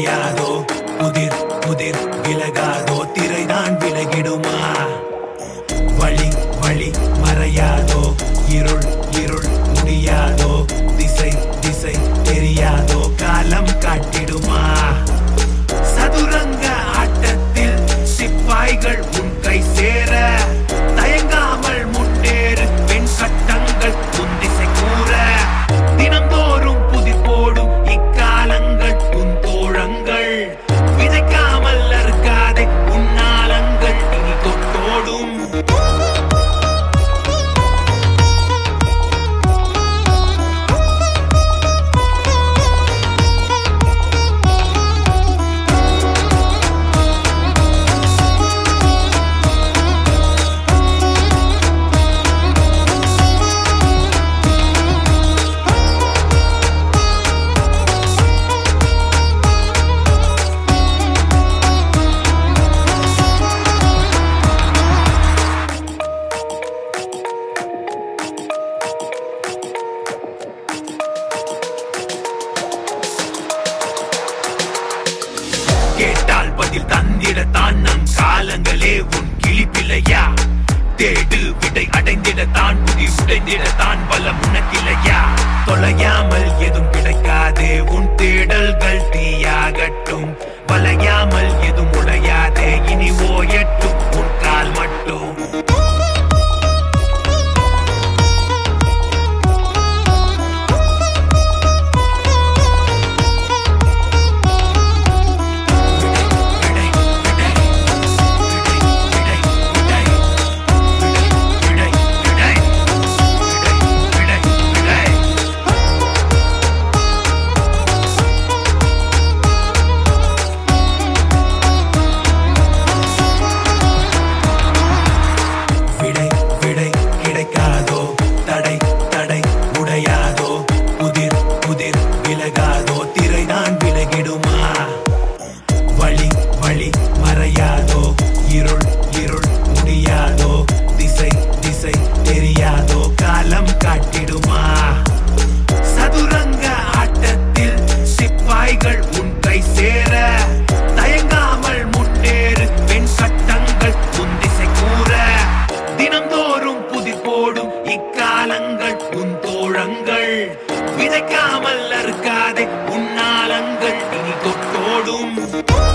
உடையாதோ புதிர் புதிர் விலகாதோ திரைதான் விலகிடுமா வழி வழி மறையாதோ இருள் இருள் முடியாதோ திசை திசை தெரியாதோ காலம் காட்டிடுமா சதுரங்க ஆட்டத்தில் சிப்பாய்கள் உன் கை சேர தயங்காமல் முன்னேறு பெண் சட்டங்கள் உன் திசை கூற தினந்தோறும் புதிர் போடும் இக்காலங்கள் உன் தோழங்கள் விதைக்காமல் அறுக்காதே உன்னாலங்கள் இனி தொட்டோடும் கேட்டால் பதில் தந்திடத்தான் நம் காலங்களே உன் கிளிப்பில்லையா தேடு விடை அடைந்திடத்தான் புதி உடைந்திடத்தான் பலம் உனக்கில்லையா தொலையாமல் எதுவும் கிடைக்காதே உன் தேடல்கள் தீயாகட்டும் வளையாமல் எதுவும் உடையாதே இனி ஓயட்டும் உன் கால் மட்டும் விடை விடை விடை விடை விடை விடை விடை விடை விடை விடை விடை கிடைக்காதோ தடை தடை உடையாதோ புதிர் புதிர் விலகாதோ திரைதான் விலகிடுமா வழி வழி மறையாதோ இருள் இருள் முடியாதோ திசை திசை தெரியாதோ காலம் காட்டிடுமா சதுரங்க ஆட்டத்தில் சிப்பாய்கள் உன் கை சேர தயங்காமல் முன்னேறு பெண் சட்டங்கள் உன் திசை கூற தினந்தோறும் புதிர் போடும் இக்காலங்கள் உன் தோழங்கள் விதைக்காமல் அறுக்காதே உன்னாலங்கள் இனி தொட்டோடும்